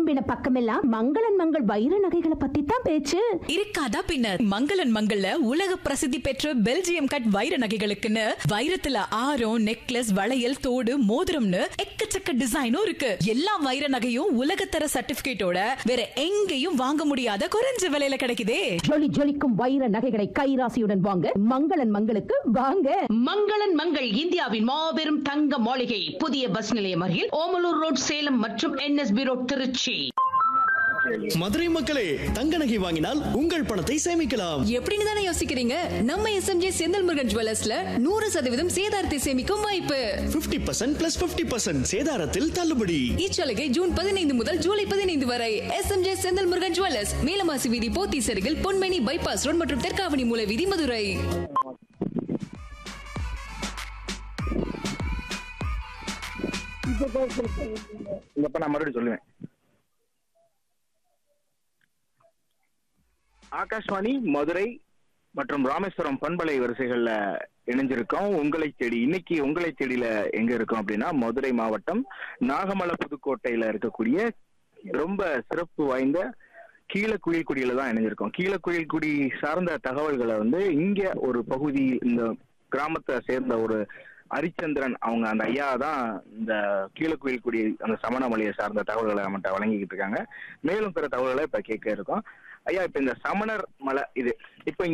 திரும்பின பக்கமெல்லாம் மங்களன் மங்கள் வைர நகைகளை பத்தி தான் பேச்சு இருக்காதா பின்னர் மங்களன் மங்கள்ல உலக பிரசித்தி பெற்ற பெல்ஜியம் கட் வைர நகைகளுக்குன்னு வைரத்துல ஆரம் நெக்லஸ் வளையல் தோடு மோதிரம்னு எக்கச்சக்க டிசைனும் இருக்கு எல்லா வைர நகையும் உலகத்தர சர்டிபிகேட்டோட வேற எங்கேயும் வாங்க முடியாத குறைஞ்ச விலையில கிடைக்குதே ஜொலி ஜொலிக்கும் வைர நகைகளை கைராசியுடன் வாங்க மங்களன் மங்களுக்கு வாங்க மங்களன் மங்கள் இந்தியாவின் மாபெரும் தங்க மாளிகை புதிய பஸ் நிலையம் அருகில் ஓமலூர் ரோட் சேலம் மற்றும் என்எஸ்பி ரோட் திருச்சி மதுரை மக்களே தங்க நகை வாங்கினால் உங்கள் பணத்தை சேமிக்கலாம் எப்படின்னு தானே யோசிக்கிறீங்க நம்ம எஸ்எம்ஜே செந்தில் முருகன் ஜுவல்லர்ஸ்ல நூறு சதவீதம் சேதாரத்தை சேமிக்கும் வாய்ப்பு 50% பர்சன்ட் பிளஸ் பிப்டி பர்சன்ட் சேதாரத்தில் தள்ளுபடி இச்சலுகை ஜூன் பதினைந்து முதல் ஜூலை பதினைந்து வரை எஸ்எம்ஜே செந்தில் முருகன் ஜுவல்லர்ஸ் மேலமாசி வீதி போத்தி சருகில் பொன்மேனி பைபாஸ் ரோட் மற்றும் தெற்காவணி மூல வீதி மதுரை இப்ப நான் மறுபடியும் சொல்லுவேன் ஆகாஷ்வாணி மதுரை மற்றும் ராமேஸ்வரம் பண்பலை வரிசைகள்ல இணைஞ்சிருக்கோம் உங்களை தேடி இன்னைக்கு உங்களை தேடியில எங்க இருக்கோம் அப்படின்னா மதுரை மாவட்டம் நாகமலை புதுக்கோட்டையில இருக்கக்கூடிய ரொம்ப சிறப்பு வாய்ந்த கீழக்குயில்குடியில தான் இணைஞ்சிருக்கோம் கீழக்குயில்குடி சார்ந்த தகவல்களை வந்து இங்க ஒரு பகுதி இந்த கிராமத்தை சேர்ந்த ஒரு ஹரிச்சந்திரன் அவங்க அந்த ஐயா தான் இந்த கீழக்குயில்குடி அந்த சமணமலையை சார்ந்த தகவல்களை நம்மகிட்ட வழங்கிக்கிட்டு இருக்காங்க மேலும் பிற தகவல்களை இப்ப கேட்க இருக்கோம் ஐயா இப்ப இந்த சமணர் மலை இது இப்ப